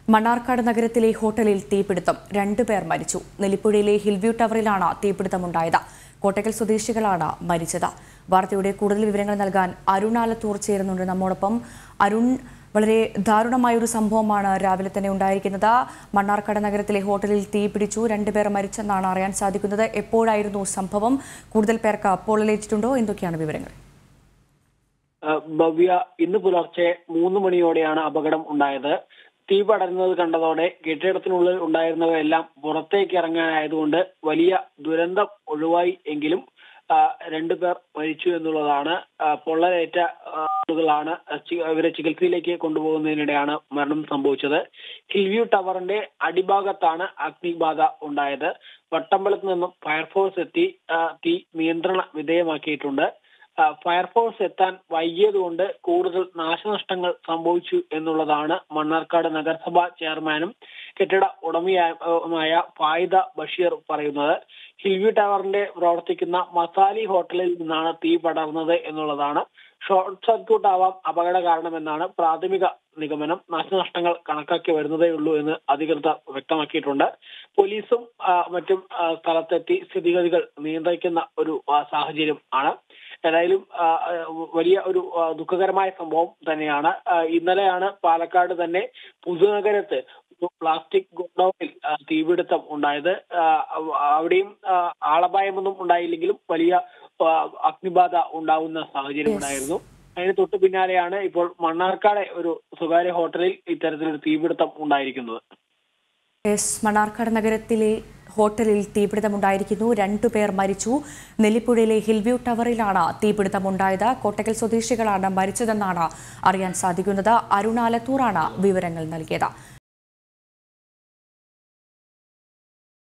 മണ്ണാർക്കാട് നഗരത്തിലെ ഹോട്ടലിൽ തീപിടുത്തം രണ്ടുപേർ മരിച്ചു നെല്ലിപ്പുഴയിലെ ഹിൽവ്യൂ ടവറിലാണ് തീപിടുത്തമുണ്ടായത് കോട്ടക്കൽ സ്വദേശികളാണ് മരിച്ചത് വാർത്തയുടെ കൂടുതൽ വിവരങ്ങൾ നൽകാൻ അരുൺ ആലത്തൂർ ചേരുന്നുണ്ട് നമ്മോടൊപ്പം അരുൺ വളരെ ദാരുണമായ ഒരു സംഭവമാണ് രാവിലെ തന്നെ ഉണ്ടായിരിക്കുന്നത് മണ്ണാർക്കാട് നഗരത്തിലെ ഹോട്ടലിൽ തീപിടിച്ചു രണ്ടുപേർ മരിച്ചെന്നാണ് അറിയാൻ സാധിക്കുന്നത് എപ്പോഴായിരുന്നു സംഭവം കൂടുതൽ പേർക്ക് പൊള്ളലേറ്റിട്ടുണ്ടോ എന്തൊക്കെയാണ് വിവരങ്ങൾ ആ, ഭവ്യ ഇന്ന് പുലർച്ചെ മൂന്ന് മണിയോടെയാണ് അപകടം ഉണ്ടായത് തീ പടരുന്നത് കണ്ടതോടെ കെട്ടിടത്തിനുള്ളിൽ ഉണ്ടായിരുന്നവയെല്ലാം പുറത്തേക്ക് ഇറങ്ങാനായതുകൊണ്ട് വലിയ ദുരന്തം ഒഴിവായി എങ്കിലും ആ, രണ്ടുപേർ മരിച്ചു എന്നുള്ളതാണ് ആ, പൊള്ളലേറ്റ ആ, ആളുകളാണ് ചി- ഇവരെ ചികിത്സയിലേക്ക് കൊണ്ടുപോകുന്നതിനിടെയാണ് മരണം സംഭവിച്ചത് ഹിൽവ്യൂ ടവറിന്റെ അടിഭാഗത്താണ് അഗ്നിബാധ ഉണ്ടായത് വട്ടമ്പലത്ത് നിന്നും ഫയർഫോഴ്സ് എത്തി ആ, തീ നിയന്ത്രണ വിധേയമാക്കിയിട്ടുണ്ട് ആ, ഫയർഫോഴ്സ് എത്താൻ വൈകിയതുകൊണ്ട് കൂടുതൽ നാശനഷ്ടങ്ങൾ സംഭവിച്ചു എന്നുള്ളതാണ് മണ്ണാർക്കാട് നഗരസഭ ചെയർമാനും കെട്ടിട ഉടമയുമായ ഫായിദ ബഷീർ പറയുന്നത് ഹിൽവ്യൂ ടവറിന്റെ പ്രവർത്തിക്കുന്ന മസാലി ഹോട്ടലിൽ നിന്നാണ് തീ പടർന്നത് എന്നുള്ളതാണ് ഷോർട്ട് സർക്യൂട്ട് ആവാം അപകട കാരണമെന്നാണ് പ്രാഥമിക നിഗമനം നാശനഷ്ടങ്ങൾ കണക്കാക്കി വരുന്നതേ ഉള്ളൂ എന്ന് അധികൃതർ വ്യക്തമാക്കിയിട്ടുണ്ട് പോലീസും ആ, മറ്റും ആ, സ്ഥലത്തെത്തി സ്ഥിതിഗതികൾ നിയന്ത്രിക്കുന്ന ഒരു ആ, സാഹചര്യം ആണ് ഏതായാലും ആ, ആ, വലിയ ഒരു ആ, ദുഃഖകരമായ സംഭവം തന്നെയാണ് ആ, ഇന്നലെയാണ് പാലക്കാട് തന്നെ പുതുനഗരത്ത് ഒരു പ്ലാസ്റ്റിക് ഗോഡൌണിൽ ആ, തീപിടുത്തം ഉണ്ടായത് ആ, അവ- അവിടെയും ആ, ആളപായമൊന്നും ഉണ്ടായില്ലെങ്കിലും വലിയ ആ, അഗ്നിബാധ ഉണ്ടാവുന്ന സാഹചര്യം ഉണ്ടായിരുന്നു അതിന് തൊട്ടു പിന്നാലെയാണ് ഇപ്പോൾ മണ്ണാർക്കാട് ഒരു സ്വകാര്യ ഹോട്ടലിൽ ഇത്തരത്തിലൊരു തീപിടുത്തം ഉണ്ടായിരിക്കുന്നത് എസ് മണ്ണാർക്കാട് നഗരത്തിലെ ഹോട്ടലിൽ തീപിടുത്തമുണ്ടായിരിക്കുന്നു രണ്ടുപേർ മരിച്ചു നെല്ലിപ്പുഴയിലെ ഹിൽവ്യൂ ടവറിലാണ് തീപിടുത്തമുണ്ടായത് കോട്ടക്കൽ സ്വദേശികളാണ് മരിച്ചതെന്നാണ് അറിയാൻ സാധിക്കുന്നത് അരുണാലത്തൂറാണ് വിവരങ്ങൾ നൽകിയത്